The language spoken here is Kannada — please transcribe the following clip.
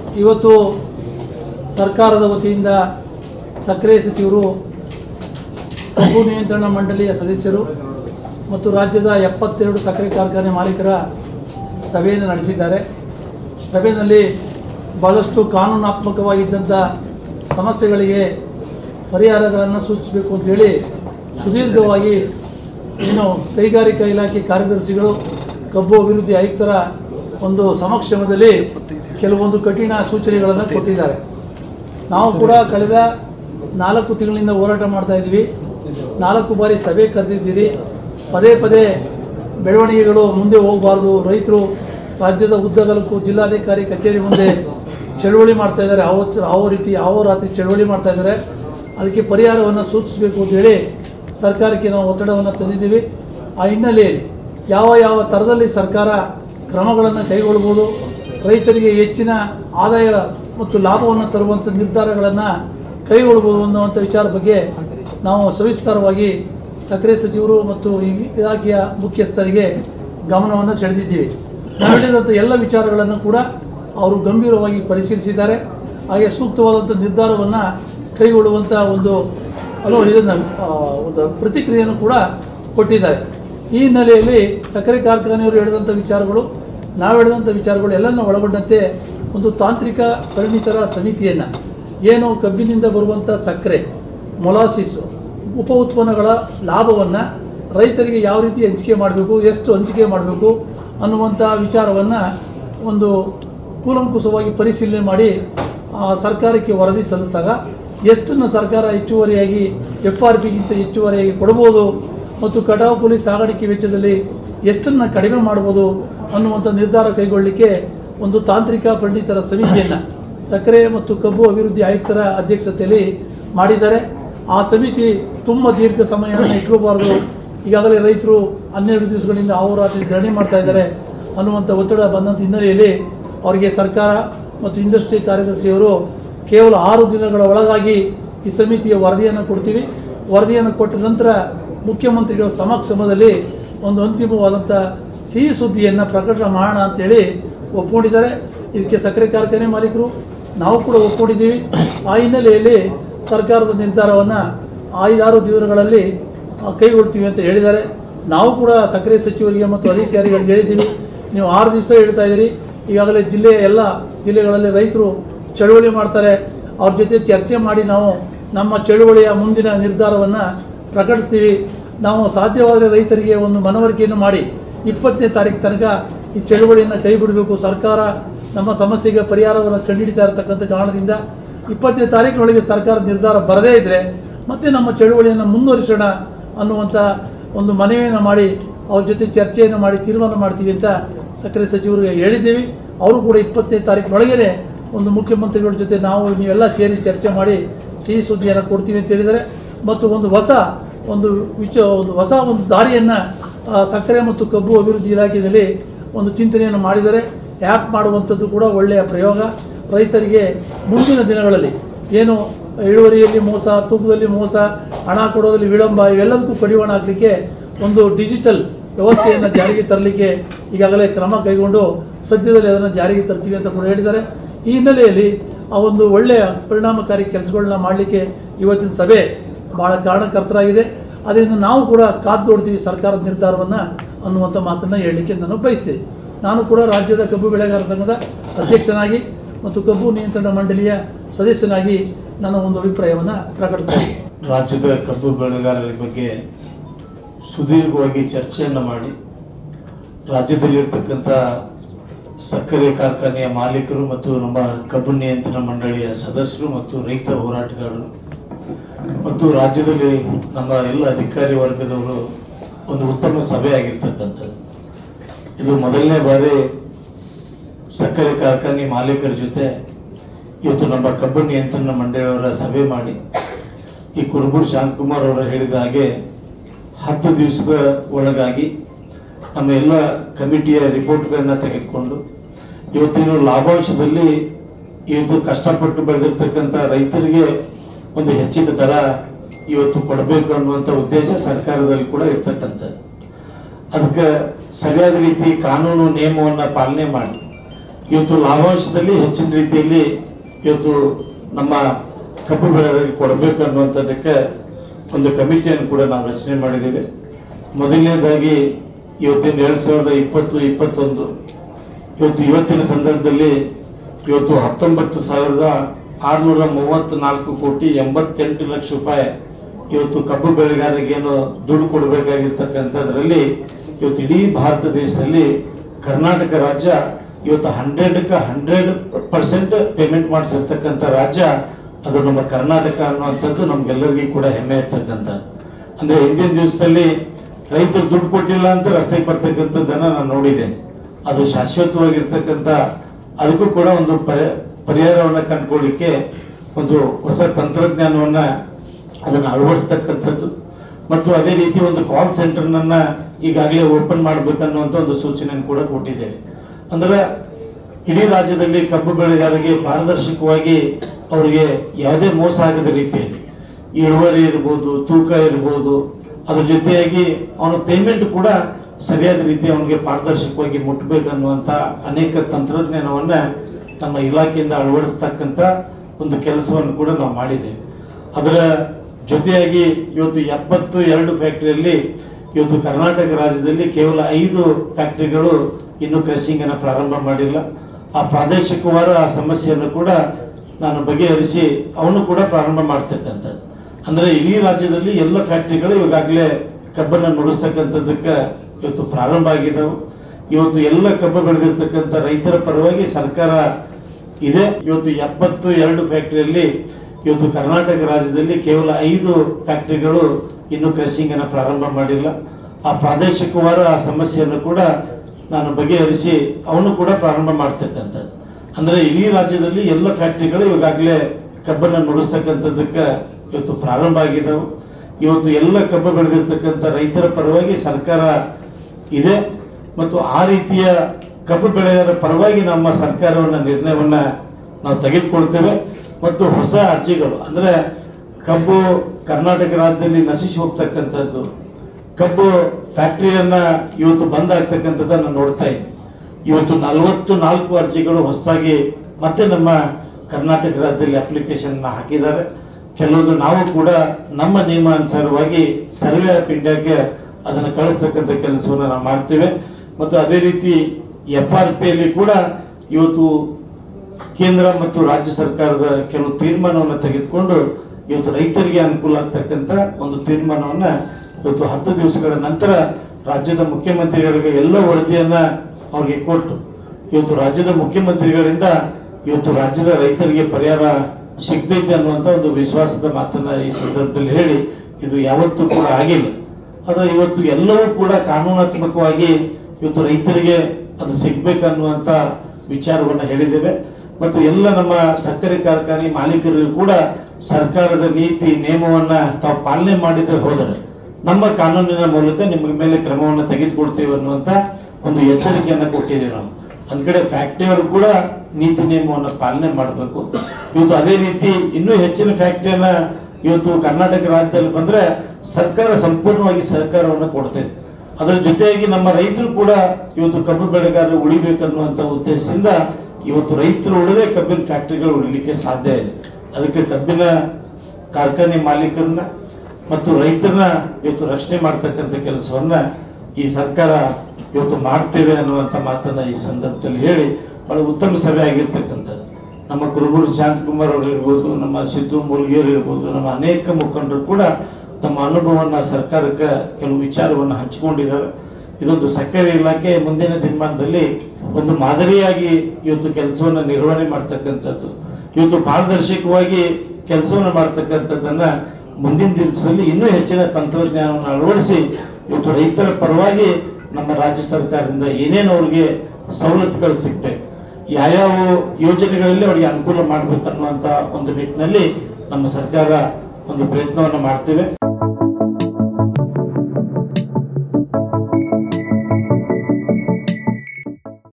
ಇವತ್ತು ಸರ್ಕಾರದ ವತಿಯಿಂದ ಸಕ್ಕರೆ ಸಚಿವರು ಕಬ್ಬು ನಿಯಂತ್ರಣ ಮಂಡಳಿಯ ಸದಸ್ಯರು ಮತ್ತು ರಾಜ್ಯದ ಎಪ್ಪತ್ತೆರಡು ಸಕ್ಕರೆ ಕಾರ್ಖಾನೆ ಮಾಲೀಕರ ಸಭೆಯನ್ನು ನಡೆಸಿದ್ದಾರೆ ಸಭೆಯಲ್ಲಿ ಭಾಳಷ್ಟು ಕಾನೂನಾತ್ಮಕವಾಗಿದ್ದಂಥ ಸಮಸ್ಯೆಗಳಿಗೆ ಪರಿಹಾರಗಳನ್ನು ಸೂಚಿಸಬೇಕು ಅಂತೇಳಿ ಸುದೀರ್ಘವಾಗಿ ಏನು ಕೈಗಾರಿಕಾ ಇಲಾಖೆ ಕಾರ್ಯದರ್ಶಿಗಳು ಕಬ್ಬು ಅಭಿವೃದ್ಧಿ ಆಯುಕ್ತರ ಒಂದು ಸಮಕ್ಷಮದಲ್ಲಿ ಕೆಲವೊಂದು ಕಠಿಣ ಸೂಚನೆಗಳನ್ನು ಕೊಟ್ಟಿದ್ದಾರೆ ನಾವು ಕೂಡ ಕಳೆದ ನಾಲ್ಕು ತಿಂಗಳಿಂದ ಹೋರಾಟ ಮಾಡ್ತಾ ಇದ್ವಿ ನಾಲ್ಕು ಬಾರಿ ಸಭೆ ಕರೆದಿದ್ದೀರಿ ಪದೇ ಪದೇ ಬೆಳವಣಿಗೆಗಳು ಮುಂದೆ ಹೋಗಬಾರ್ದು ರೈತರು ರಾಜ್ಯದ ಉದ್ದಗಲಕ್ಕೂ ಜಿಲ್ಲಾಧಿಕಾರಿ ಕಚೇರಿ ಮುಂದೆ ಚಳವಳಿ ಮಾಡ್ತಾ ಇದ್ದಾರೆ ಯಾವ ಯಾವ ರೀತಿ ಯಾವ ರಾತ್ರಿ ಚಳವಳಿ ಮಾಡ್ತಾ ಇದ್ದಾರೆ ಅದಕ್ಕೆ ಪರಿಹಾರವನ್ನು ಸೂಚಿಸಬೇಕು ಅಂತೇಳಿ ಸರ್ಕಾರಕ್ಕೆ ನಾವು ಒತ್ತಡವನ್ನು ತಂದಿದ್ದೀವಿ ಆ ಹಿನ್ನೆಲೆಯಲ್ಲಿ ಯಾವ ಯಾವ ಥರದಲ್ಲಿ ಸರ್ಕಾರ ಕ್ರಮಗಳನ್ನು ಕೈಗೊಳ್ಬೋದು ರೈತರಿಗೆ ಹೆಚ್ಚಿನ ಆದಾಯ ಮತ್ತು ಲಾಭವನ್ನು ತರುವಂಥ ನಿರ್ಧಾರಗಳನ್ನು ಕೈಗೊಳ್ಬೋದು ಅನ್ನುವಂಥ ವಿಚಾರ ಬಗ್ಗೆ ನಾವು ಸವಿಸ್ತಾರವಾಗಿ ಸಕ್ಕರೆ ಸಚಿವರು ಮತ್ತು ಈ ಇಲಾಖೆಯ ಮುಖ್ಯಸ್ಥರಿಗೆ ಗಮನವನ್ನು ಸೆಳೆದಿದ್ದೀವಿ ನಾವು ಹೇಳಿದಂಥ ಎಲ್ಲ ವಿಚಾರಗಳನ್ನು ಕೂಡ ಅವರು ಗಂಭೀರವಾಗಿ ಪರಿಶೀಲಿಸಿದ್ದಾರೆ ಹಾಗೆ ಸೂಕ್ತವಾದಂಥ ನಿರ್ಧಾರವನ್ನು ಕೈಗೊಳ್ಳುವಂಥ ಒಂದು ಹಲವು ಇದನ್ನು ಆ, ಒಂದು ಪ್ರತಿಕ್ರಿಯೆಯನ್ನು ಕೂಡ ಕೊಟ್ಟಿದ್ದಾರೆ ಈ ಹಿನ್ನೆಲೆಯಲ್ಲಿ ಸಕ್ಕರೆ ಕಾರ್ಖಾನೆಯವರು ಹೇಳಿದಂಥ ವಿಚಾರಗಳು ನಾವು ಹೇಳಿದಂಥ ವಿಚಾರಗಳು ಎಲ್ಲನೂ ಒಳಗೊಂಡಂತೆ ಒಂದು ತಾಂತ್ರಿಕ ಪರಿಣಿತರ ಸಮಿತಿಯನ್ನು ಏನು ಕಬ್ಬಿನಿಂದ ಬರುವಂಥ ಸಕ್ಕರೆ ಮೊಲಾಸಿಸು ಉಪ ಉತ್ಪನ್ನಗಳ ಲಾಭವನ್ನು ರೈತರಿಗೆ ಯಾವ ರೀತಿ ಹಂಚಿಕೆ ಮಾಡಬೇಕು ಎಷ್ಟು ಹಂಚಿಕೆ ಮಾಡಬೇಕು ಅನ್ನುವಂಥ ವಿಚಾರವನ್ನು ಒಂದು ಕೂಲಂಕುಷವಾಗಿ ಪರಿಶೀಲನೆ ಮಾಡಿ ಆ, ಸರ್ಕಾರಕ್ಕೆ ವರದಿ ಸಲ್ಲಿಸಿದಾಗ ಎಷ್ಟನ್ನು ಸರ್ಕಾರ ಹೆಚ್ಚುವರಿಯಾಗಿ ಎಫ್ ಆರ್ ಪಿಗಿಂತ ಹೆಚ್ಚುವರಿಯಾಗಿ ಕೊಡ್ಬೋದು ಮತ್ತು ಕಟಾವು ಕೂಲಿ ಸಾಗಾಣಿಕೆ ವೆಚ್ಚದಲ್ಲಿ ಎಷ್ಟನ್ನು ಕಡಿಮೆ ಮಾಡ್ಬೋದು ಅನ್ನುವಂಥ ನಿರ್ಧಾರ ಕೈಗೊಳ್ಳಲಿಕ್ಕೆ ಒಂದು ತಾಂತ್ರಿಕ ಪಂಡಿತರ ಸಮಿತಿಯನ್ನು ಸಕ್ಕರೆ ಮತ್ತು ಕಬ್ಬು ಅಭಿವೃದ್ಧಿ ಆಯುಕ್ತರ ಅಧ್ಯಕ್ಷತೆಯಲ್ಲಿ ಮಾಡಿದ್ದಾರೆ ಆ ಸಮಿತಿ ತುಂಬ ದೀರ್ಘ ಸಮಯವನ್ನು ಇಟ್ಕೋಬಾರ್ದು ಈಗಾಗಲೇ ರೈತರು ಹನ್ನೆರಡು ದಿವಸಗಳಿಂದ ರಾತ್ರಿ ಧರಣಿ ಮಾಡ್ತಾ ಇದ್ದಾರೆ ಅನ್ನುವಂಥ ಒತ್ತಡ ಬಂದಂಥ ಹಿನ್ನೆಲೆಯಲ್ಲಿ ಅವರಿಗೆ ಸರ್ಕಾರ ಮತ್ತು ಇಂಡಸ್ಟ್ರಿ ಕಾರ್ಯದರ್ಶಿಯವರು ಕೇವಲ ಆರು ದಿನಗಳ ಒಳಗಾಗಿ ಈ ಸಮಿತಿಯ ವರದಿಯನ್ನು ಕೊಡ್ತೀವಿ ವರದಿಯನ್ನು ಕೊಟ್ಟ ನಂತರ ಮುಖ್ಯಮಂತ್ರಿಗಳ ಸಮಕ್ಷಮದಲ್ಲಿ ಒಂದು ಅಂತಿಮವಾದಂಥ ಸಿಹಿ ಸುದ್ದಿಯನ್ನು ಪ್ರಕಟ ಮಾಡೋಣ ಅಂತೇಳಿ ಒಪ್ಕೊಂಡಿದ್ದಾರೆ ಇದಕ್ಕೆ ಸಕ್ಕರೆ ಕಾರ್ಖಾನೆ ಮಾಲೀಕರು ನಾವು ಕೂಡ ಒಪ್ಕೊಂಡಿದ್ದೀವಿ ಆ ಹಿನ್ನೆಲೆಯಲ್ಲಿ ಸರ್ಕಾರದ ನಿರ್ಧಾರವನ್ನು ಐದಾರು ದಿನಗಳಲ್ಲಿ ಆ, ಕೈಗೊಳ್ತೀವಿ ಅಂತ ಹೇಳಿದ್ದಾರೆ ನಾವು ಕೂಡ ಸಕ್ಕರೆ ಸಚಿವರಿಗೆ ಮತ್ತು ಅಧಿಕಾರಿಗಳಿಗೆ ಹೇಳಿದ್ದೀವಿ ನೀವು ಆರು ದಿವಸ ಹೇಳ್ತಾ ಇದ್ದೀರಿ ಈಗಾಗಲೇ ಜಿಲ್ಲೆಯ ಎಲ್ಲ ಜಿಲ್ಲೆಗಳಲ್ಲಿ ರೈತರು ಚಳುವಳಿ ಮಾಡ್ತಾರೆ ಅವ್ರ ಜೊತೆ ಚರ್ಚೆ ಮಾಡಿ ನಾವು ನಮ್ಮ ಚಳುವಳಿಯ ಮುಂದಿನ ನಿರ್ಧಾರವನ್ನು ಪ್ರಕಟಿಸ್ತೀವಿ ನಾವು ಸಾಧ್ಯವಾದರೆ ರೈತರಿಗೆ ಒಂದು ಮನವರಿಕೆಯನ್ನು ಮಾಡಿ ಇಪ್ಪತ್ತನೇ ತಾರೀಕು ತನಕ ಈ ಚಳುವಳಿಯನ್ನು ಕೈ ಬಿಡಬೇಕು ಸರ್ಕಾರ ನಮ್ಮ ಸಮಸ್ಯೆಗೆ ಪರಿಹಾರವನ್ನು ಕಂಡುಹಿಡಿತಾ ಇರತಕ್ಕಂಥ ಕಾರಣದಿಂದ ಇಪ್ಪತ್ತನೇ ತಾರೀಕಿನೊಳಗೆ ಸರ್ಕಾರದ ನಿರ್ಧಾರ ಬರದೇ ಇದ್ದರೆ ಮತ್ತೆ ನಮ್ಮ ಚಳುವಳಿಯನ್ನು ಮುಂದುವರಿಸೋಣ ಅನ್ನುವಂಥ ಒಂದು ಮನವಿಯನ್ನು ಮಾಡಿ ಅವ್ರ ಜೊತೆ ಚರ್ಚೆಯನ್ನು ಮಾಡಿ ತೀರ್ಮಾನ ಮಾಡ್ತೀವಿ ಅಂತ ಸಕ್ಕರೆ ಸಚಿವರಿಗೆ ಹೇಳಿದ್ದೀವಿ ಅವರು ಕೂಡ ಇಪ್ಪತ್ತನೇ ತಾರೀಕಿನೊಳಗೇ ಒಂದು ಮುಖ್ಯಮಂತ್ರಿಗಳ ಜೊತೆ ನಾವು ನೀವೆಲ್ಲ ಸೇರಿ ಚರ್ಚೆ ಮಾಡಿ ಸಿಹಿ ಸುದ್ದಿಯನ್ನು ಕೊಡ್ತೀವಿ ಅಂತ ಹೇಳಿದ್ದಾರೆ ಮತ್ತು ಒಂದು ಹೊಸ ಒಂದು ವಿಚ ಒಂದು ಹೊಸ ಒಂದು ದಾರಿಯನ್ನು ಸಕ್ಕರೆ ಮತ್ತು ಕಬ್ಬು ಅಭಿವೃದ್ಧಿ ಇಲಾಖೆಯಲ್ಲಿ ಒಂದು ಚಿಂತನೆಯನ್ನು ಮಾಡಿದ್ದಾರೆ ಆ್ಯಪ್ ಮಾಡುವಂಥದ್ದು ಕೂಡ ಒಳ್ಳೆಯ ಪ್ರಯೋಗ ರೈತರಿಗೆ ಮುಂದಿನ ದಿನಗಳಲ್ಲಿ ಏನು ಇಳುವರಿಯಲ್ಲಿ ಮೋಸ ತೂಕದಲ್ಲಿ ಮೋಸ ಹಣ ಕೊಡೋದಲ್ಲಿ ವಿಳಂಬ ಇವೆಲ್ಲದಕ್ಕೂ ಕಡಿವಾಣ ಹಾಕಲಿಕ್ಕೆ ಒಂದು ಡಿಜಿಟಲ್ ವ್ಯವಸ್ಥೆಯನ್ನು ಜಾರಿಗೆ ತರಲಿಕ್ಕೆ ಈಗಾಗಲೇ ಕ್ರಮ ಕೈಗೊಂಡು ಸದ್ಯದಲ್ಲಿ ಅದನ್ನು ಜಾರಿಗೆ ತರ್ತೀವಿ ಅಂತ ಕೂಡ ಹೇಳಿದ್ದಾರೆ ಈ ಹಿನ್ನೆಲೆಯಲ್ಲಿ ಆ ಒಂದು ಒಳ್ಳೆಯ ಪರಿಣಾಮಕಾರಿ ಕೆಲಸಗಳನ್ನ ಮಾಡಲಿಕ್ಕೆ ಇವತ್ತಿನ ಸಭೆ ಭಾಳ ಕಾರಣಕರ್ತರಾಗಿದೆ ಅದರಿಂದ ನಾವು ಕೂಡ ಕಾದು ನೋಡ್ತೀವಿ ಸರ್ಕಾರದ ನಿರ್ಧಾರವನ್ನು ಅನ್ನುವಂಥ ಮಾತನ್ನು ಹೇಳಲಿಕ್ಕೆ ನಾನು ಬಯಸ್ತೀನಿ ನಾನು ಕೂಡ ರಾಜ್ಯದ ಕಬ್ಬು ಬೆಳೆಗಾರ ಸಂಘದ ಅಧ್ಯಕ್ಷನಾಗಿ ಮತ್ತು ಕಬ್ಬು ನಿಯಂತ್ರಣ ಮಂಡಳಿಯ ಸದಸ್ಯನಾಗಿ ನನ್ನ ಒಂದು ಅಭಿಪ್ರಾಯವನ್ನು ಪ್ರಕಟಿಸ್ತಾ ಇದ್ದೀನಿ ರಾಜ್ಯದ ಕಬ್ಬು ಬೆಳೆಗಾರರ ಬಗ್ಗೆ ಸುದೀರ್ಘವಾಗಿ ಚರ್ಚೆಯನ್ನು ಮಾಡಿ ರಾಜ್ಯದಲ್ಲಿರ್ತಕ್ಕಂಥ ಸಕ್ಕರೆ ಕಾರ್ಖಾನೆಯ ಮಾಲೀಕರು ಮತ್ತು ನಮ್ಮ ಕಬ್ಬು ನಿಯಂತ್ರಣ ಮಂಡಳಿಯ ಸದಸ್ಯರು ಮತ್ತು ರೈತ ಹೋರಾಟಗಾರರು ಮತ್ತು ರಾಜ್ಯದಲ್ಲಿ ನಮ್ಮ ಎಲ್ಲ ಅಧಿಕಾರಿ ವರ್ಗದವರು ಒಂದು ಉತ್ತಮ ಸಭೆ ಆಗಿರ್ತಕ್ಕಂಥದ್ದು ಇದು ಮೊದಲನೇ ಬಾರಿ ಸಕ್ಕರೆ ಕಾರ್ಖಾನೆ ಮಾಲೀಕರ ಜೊತೆ ಇವತ್ತು ನಮ್ಮ ಕಬ್ಬು ನಿಯಂತ್ರಣ ಮಂಡಳಿಯವರ ಸಭೆ ಮಾಡಿ ಈ ಕುರುಬೂರು ಶಾಂತಕುಮಾರ್ ಅವರು ಹೇಳಿದ ಹಾಗೆ ಹತ್ತು ದಿವಸದ ಒಳಗಾಗಿ ನಮ್ಮ ಎಲ್ಲ ಕಮಿಟಿಯ ರಿಪೋರ್ಟ್ಗಳನ್ನ ತೆಗೆದುಕೊಂಡು ಇವತ್ತಿನ ಲಾಭಾಂಶದಲ್ಲಿ ಇವತ್ತು ಕಷ್ಟಪಟ್ಟು ಬೆಳೆದಿರ್ತಕ್ಕಂಥ ರೈತರಿಗೆ ಒಂದು ಹೆಚ್ಚಿನ ದರ ಇವತ್ತು ಕೊಡಬೇಕು ಅನ್ನುವಂಥ ಉದ್ದೇಶ ಸರ್ಕಾರದಲ್ಲಿ ಕೂಡ ಇರ್ತಕ್ಕಂಥದ್ದು ಅದಕ್ಕೆ ಸರಿಯಾದ ರೀತಿ ಕಾನೂನು ನಿಯಮವನ್ನು ಪಾಲನೆ ಮಾಡಿ ಇವತ್ತು ಲಾಭಾಂಶದಲ್ಲಿ ಹೆಚ್ಚಿನ ರೀತಿಯಲ್ಲಿ ಇವತ್ತು ನಮ್ಮ ಕಬ್ಬು ಬೆಳೆಗಳಿಗೆ ಕೊಡಬೇಕು ಅನ್ನುವಂಥದ್ದಕ್ಕೆ ಒಂದು ಕಮಿಟಿಯನ್ನು ಕೂಡ ನಾವು ರಚನೆ ಮಾಡಿದ್ದೇವೆ ಮೊದಲನೇದಾಗಿ ಇವತ್ತಿನ ಎರಡು ಸಾವಿರದ ಇಪ್ಪತ್ತು ಇಪ್ಪತ್ತೊಂದು ಇವತ್ತು ಇವತ್ತಿನ ಸಂದರ್ಭದಲ್ಲಿ ಇವತ್ತು ಹತ್ತೊಂಬತ್ತು ಸಾವಿರದ ಆರುನೂರ ಮೂವತ್ತ್ನಾಲ್ಕು ಕೋಟಿ ಎಂಬತ್ತೆಂಟು ಲಕ್ಷ ರೂಪಾಯಿ ಇವತ್ತು ಕಬ್ಬು ಬೆಳೆಗಾರರಿಗೆ ಏನು ದುಡ್ಡು ಕೊಡಬೇಕಾಗಿರ್ತಕ್ಕಂಥದ್ರಲ್ಲಿ ಇವತ್ತು ಇಡೀ ಭಾರತ ದೇಶದಲ್ಲಿ ಕರ್ನಾಟಕ ರಾಜ್ಯ ಇವತ್ತು ಹಂಡ್ರೆಡ್ಗೆ ಹಂಡ್ರೆಡ್ ಪರ್ಸೆಂಟ್ ಪೇಮೆಂಟ್ ಮಾಡಿಸಿರ್ತಕ್ಕಂಥ ರಾಜ್ಯ ಅದು ನಮ್ಮ ಕರ್ನಾಟಕ ಅನ್ನುವಂಥದ್ದು ನಮ್ಗೆಲ್ಲರಿಗೂ ಕೂಡ ಹೆಮ್ಮೆ ಇರ್ತಕ್ಕಂಥದ್ದು ಅಂದ್ರೆ ಹಿಂದಿನ ದಿವಸದಲ್ಲಿ ರೈತರು ದುಡ್ಡು ಕೊಟ್ಟಿಲ್ಲ ಅಂತ ರಸ್ತೆಗೆ ಬರ್ತಕ್ಕಂಥದ್ದನ್ನ ನಾನು ನೋಡಿದ್ದೇನೆ ಅದು ಶಾಶ್ವತವಾಗಿರ್ತಕ್ಕಂಥ ಅದಕ್ಕೂ ಕೂಡ ಒಂದು ಪರಿ ಪರಿಹಾರವನ್ನ ಕಂಡುಕೊಳ್ಳಿಕ್ಕೆ ಒಂದು ಹೊಸ ತಂತ್ರಜ್ಞಾನವನ್ನ ಅದನ್ನು ಅಳವಡಿಸ್ತಕ್ಕಂಥದ್ದು ಮತ್ತು ಅದೇ ರೀತಿ ಒಂದು ಕಾಲ್ ಸೆಂಟರ್ನನ್ನ ಈಗಾಗಲೇ ಓಪನ್ ಮಾಡಬೇಕನ್ನುವಂಥ ಒಂದು ಸೂಚನೆಯನ್ನು ಕೂಡ ಕೊಟ್ಟಿದ್ದೇವೆ ಅಂದ್ರೆ ಇಡೀ ರಾಜ್ಯದಲ್ಲಿ ಕಬ್ಬು ಬೆಳೆಗಾರರಿಗೆ ಪಾರದರ್ಶಕವಾಗಿ ಅವರಿಗೆ ಯಾವುದೇ ಮೋಸ ಆಗದ ರೀತಿಯಲ್ಲಿ ಇಳುವರಿ ಇರ್ಬೋದು ತೂಕ ಇರ್ಬೋದು ಅದ್ರ ಜೊತೆಯಾಗಿ ಅವನ ಪೇಮೆಂಟ್ ಕೂಡ ಸರಿಯಾದ ರೀತಿ ಅವನಿಗೆ ಪಾರದರ್ಶಕವಾಗಿ ಮುಟ್ಟಬೇಕನ್ನುವಂಥ ಅನೇಕ ತಂತ್ರಜ್ಞಾನವನ್ನ ನಮ್ಮ ಇಲಾಖೆಯಿಂದ ಅಳವಡಿಸ್ತಕ್ಕಂಥ ಒಂದು ಕೆಲಸವನ್ನು ಕೂಡ ನಾವು ಮಾಡಿದ್ದೇವೆ ಅದರ ಜೊತೆಯಾಗಿ ಇವತ್ತು ಎಪ್ಪತ್ತು ಎರಡು ಫ್ಯಾಕ್ಟರಿಯಲ್ಲಿ ಇವತ್ತು ಕರ್ನಾಟಕ ರಾಜ್ಯದಲ್ಲಿ ಕೇವಲ ಐದು ಫ್ಯಾಕ್ಟರಿಗಳು ಇನ್ನೂ ಕ್ರಷಿಂಗ್ ಅನ್ನು ಪ್ರಾರಂಭ ಮಾಡಿಲ್ಲ ಆ ಪ್ರಾದೇಶಿಕವಾರ ಆ ಸಮಸ್ಯೆಯನ್ನು ಕೂಡ ನಾನು ಬಗೆಹರಿಸಿ ಅವನು ಕೂಡ ಪ್ರಾರಂಭ ಮಾಡ್ತಕ್ಕಂಥದ್ದು ಅಂದ್ರೆ ಇಡೀ ರಾಜ್ಯದಲ್ಲಿ ಎಲ್ಲ ಫ್ಯಾಕ್ಟರಿಗಳು ಈಗಾಗಲೇ ಕಬ್ಬನ್ನು ನುಡಿಸ್ತಕ್ಕಂಥದ್ದಕ್ಕೆ ಇವತ್ತು ಪ್ರಾರಂಭ ಆಗಿದ್ದಾವೆ ಇವತ್ತು ಎಲ್ಲ ಕಬ್ಬು ಬೆಳೆದಿರ್ತಕ್ಕಂಥ ರೈತರ ಪರವಾಗಿ ಸರ್ಕಾರ ಇದೆ ಇವತ್ತು ಎಪ್ಪತ್ತು ಎರಡು ಫ್ಯಾಕ್ಟರಿಯಲ್ಲಿ ಇವತ್ತು ಕರ್ನಾಟಕ ರಾಜ್ಯದಲ್ಲಿ ಕೇವಲ ಐದು ಫ್ಯಾಕ್ಟರಿಗಳು ಇನ್ನೂ ಕ್ರಷಿಂಗ್ ಅನ್ನು ಪ್ರಾರಂಭ ಮಾಡಿಲ್ಲ ಆ ಪ್ರಾದೇಶಿಕವಾರ ಆ ಸಮಸ್ಯೆಯನ್ನು ಕೂಡ ನಾನು ಬಗೆಹರಿಸಿ ಅವನು ಕೂಡ ಪ್ರಾರಂಭ ಮಾಡ್ತಕ್ಕಂಥದ್ದು ಅಂದ್ರೆ ಇಡೀ ರಾಜ್ಯದಲ್ಲಿ ಎಲ್ಲ ಫ್ಯಾಕ್ಟರಿಗಳು ಈಗಾಗಲೇ ಕಬ್ಬನ್ನು ನುಡಿಸ್ತಕ್ಕಂಥದ್ದಕ್ಕೆ ಇವತ್ತು ಪ್ರಾರಂಭ ಆಗಿದ್ದಾವೆ ಇವತ್ತು ಎಲ್ಲ ಕಬ್ಬು ಬೆಳೆದಿರ್ತಕ್ಕಂಥ ರೈತರ ಪರವಾಗಿ ಸರ್ಕಾರ ಇದೆ ಮತ್ತು ಆ ರೀತಿಯ ಕಬ್ಬು ಬೆಳೆಗಾರರ ಪರವಾಗಿ ನಮ್ಮ ಸರ್ಕಾರವನ್ನ ನಿರ್ಣಯವನ್ನ ನಾವು ತೆಗೆದುಕೊಳ್ತೇವೆ ಮತ್ತು ಹೊಸ ಅರ್ಜಿಗಳು ಅಂದ್ರೆ ಕಬ್ಬು ಕರ್ನಾಟಕ ರಾಜ್ಯದಲ್ಲಿ ನಶಿಸಿ ಹೋಗ್ತಕ್ಕಂಥದ್ದು ಕಬ್ಬು ಫ್ಯಾಕ್ಟರಿಯನ್ನ ಇವತ್ತು ಬಂದ್ ಆಗ್ತಕ್ಕಂಥದ್ದನ್ನ ನೋಡ್ತಾ ಇದ್ವಿ ಇವತ್ತು ನಲವತ್ತು ನಾಲ್ಕು ಅರ್ಜಿಗಳು ಹೊಸದಾಗಿ ಮತ್ತೆ ನಮ್ಮ ಕರ್ನಾಟಕ ರಾಜ್ಯದಲ್ಲಿ ಅಪ್ಲಿಕೇಶನ್ ಹಾಕಿದ್ದಾರೆ ಕೆಲವೊಂದು ನಾವು ಕೂಡ ನಮ್ಮ ನಿಯಮಾನುಸಾರವಾಗಿ ಸರ್ವೆ ಆಫ್ ಇಂಡಿಯಾಕ್ಕೆ ಅದನ್ನು ಕಳಿಸ್ತಕ್ಕಂಥ ಕೆಲಸವನ್ನು ನಾವು ಮಾಡ್ತೇವೆ ಮತ್ತು ಅದೇ ರೀತಿ ಎಫ್ ಆರ್ ಪಿಯಲ್ಲಿ ಕೂಡ ಇವತ್ತು ಕೇಂದ್ರ ಮತ್ತು ರಾಜ್ಯ ಸರ್ಕಾರದ ಕೆಲವು ತೀರ್ಮಾನವನ್ನು ತೆಗೆದುಕೊಂಡು ಇವತ್ತು ರೈತರಿಗೆ ಅನುಕೂಲ ಆಗ್ತಕ್ಕಂಥ ಒಂದು ತೀರ್ಮಾನವನ್ನ ಇವತ್ತು ಹತ್ತು ದಿವಸಗಳ ನಂತರ ರಾಜ್ಯದ ಮುಖ್ಯಮಂತ್ರಿಗಳಿಗೆ ಎಲ್ಲ ವರದಿಯನ್ನ ಅವ್ರಿಗೆ ಕೊಟ್ಟು ಇವತ್ತು ರಾಜ್ಯದ ಮುಖ್ಯಮಂತ್ರಿಗಳಿಂದ ಇವತ್ತು ರಾಜ್ಯದ ರೈತರಿಗೆ ಪರಿಹಾರ ಸಿಗ್ತೈತೆ ಅನ್ನುವಂಥ ಒಂದು ವಿಶ್ವಾಸದ ಮಾತನ್ನ ಈ ಸಂದರ್ಭದಲ್ಲಿ ಹೇಳಿ ಇದು ಯಾವತ್ತೂ ಕೂಡ ಆಗಿಲ್ಲ ಆದರೆ ಇವತ್ತು ಎಲ್ಲವೂ ಕೂಡ ಕಾನೂನಾತ್ಮಕವಾಗಿ ಇವತ್ತು ರೈತರಿಗೆ ಅದು ಸಿಗ್ಬೇಕನ್ನುವಂಥ ವಿಚಾರವನ್ನು ಹೇಳಿದ್ದೇವೆ ಮತ್ತು ಎಲ್ಲ ನಮ್ಮ ಸಕ್ಕರೆ ಕಾರ್ಖಾನೆ ಮಾಲೀಕರಿಗೂ ಕೂಡ ಸರ್ಕಾರದ ನೀತಿ ನಿಯಮವನ್ನ ತಾವು ಪಾಲನೆ ಮಾಡಿದ್ರೆ ಹೋದರೆ ನಮ್ಮ ಕಾನೂನಿನ ಮೂಲಕ ನಿಮ್ಮ ಮೇಲೆ ಕ್ರಮವನ್ನು ತೆಗೆದುಕೊಡ್ತೇವೆ ಅನ್ನುವಂತ ಒಂದು ಎಚ್ಚರಿಕೆಯನ್ನ ಕೊಟ್ಟಿದ್ದೇವೆ ನಾವು ಒಂದ್ ಕಡೆ ಫ್ಯಾಕ್ಟರಿಯವರು ಕೂಡ ನೀತಿ ನಿಯಮವನ್ನು ಪಾಲನೆ ಮಾಡಬೇಕು ಇವತ್ತು ಅದೇ ರೀತಿ ಇನ್ನೂ ಹೆಚ್ಚಿನ ಫ್ಯಾಕ್ಟರಿಯನ್ನ ಇವತ್ತು ಕರ್ನಾಟಕ ರಾಜ್ಯದಲ್ಲಿ ಬಂದ್ರೆ ಸರ್ಕಾರ ಸಂಪೂರ್ಣವಾಗಿ ಸಹಕಾರವನ್ನು ಕೊಡ್ತೇವೆ ಅದರ ಜೊತೆಯಾಗಿ ನಮ್ಮ ರೈತರು ಕೂಡ ಇವತ್ತು ಕಬ್ಬು ಬೆಳೆಗಾರರು ಉಳಿಬೇಕನ್ನುವಂತ ಉದ್ದೇಶದಿಂದ ಇವತ್ತು ರೈತರು ಉಳಿದೇ ಕಬ್ಬಿನ ಫ್ಯಾಕ್ಟರಿಗಳು ಉಳಿಲಿಕ್ಕೆ ಸಾಧ್ಯ ಇದೆ ಅದಕ್ಕೆ ಕಬ್ಬಿನ ಕಾರ್ಖಾನೆ ಮಾಲೀಕರನ್ನ ಮತ್ತು ರೈತರನ್ನ ಇವತ್ತು ರಕ್ಷಣೆ ಮಾಡ್ತಕ್ಕಂಥ ಕೆಲಸವನ್ನ ಈ ಸರ್ಕಾರ ಇವತ್ತು ಮಾಡ್ತೇವೆ ಅನ್ನುವಂಥ ಮಾತನ್ನ ಈ ಸಂದರ್ಭದಲ್ಲಿ ಹೇಳಿ ಬಹಳ ಉತ್ತಮ ಸಭೆ ಆಗಿರ್ತಕ್ಕಂಥದ್ದು ನಮ್ಮ ಕುರುಬೂರು ಶಾಂತಕುಮಾರ್ ಅವರು ಇರ್ಬೋದು ನಮ್ಮ ಸಿದ್ದು ಮೂಲ್ಗಿಯರ್ ಇರ್ಬೋದು ನಮ್ಮ ಅನೇಕ ಮುಖಂಡರು ಕೂಡ ತಮ್ಮ ಅನುಭವವನ್ನ ಸರ್ಕಾರಕ್ಕೆ ಕೆಲವು ವಿಚಾರವನ್ನು ಹಂಚಿಕೊಂಡಿದ್ದಾರೆ ಇದೊಂದು ಸಕ್ಕರೆ ಇಲಾಖೆ ಮುಂದಿನ ದಿನಮಾನದಲ್ಲಿ ಒಂದು ಮಾದರಿಯಾಗಿ ಇವತ್ತು ಕೆಲಸವನ್ನು ನಿರ್ವಹಣೆ ಮಾಡ್ತಕ್ಕಂಥದ್ದು ಇವತ್ತು ಪಾರದರ್ಶಕವಾಗಿ ಕೆಲಸವನ್ನು ಮಾಡ್ತಕ್ಕಂಥದ್ದನ್ನ ಮುಂದಿನ ದಿವಸದಲ್ಲಿ ಇನ್ನೂ ಹೆಚ್ಚಿನ ತಂತ್ರಜ್ಞಾನವನ್ನು ಅಳವಡಿಸಿ ಇವತ್ತು ರೈತರ ಪರವಾಗಿ ನಮ್ಮ ರಾಜ್ಯ ಸರ್ಕಾರದಿಂದ ಏನೇನು ಅವ್ರಿಗೆ ಸವಲತ್ತುಗಳು ಸಿಗ್ಬೇಕು ಯಾವ್ಯಾವ ಯೋಜನೆಗಳಲ್ಲಿ ಅವರಿಗೆ ಅನುಕೂಲ ಮಾಡ್ಬೇಕನ್ನುವಂತ ಒಂದು ನಿಟ್ಟಿನಲ್ಲಿ ನಮ್ಮ ಸರ್ಕಾರ ಒಂದು ಪ್ರಯತ್ನವನ್ನು ಮಾಡ್ತೇವೆ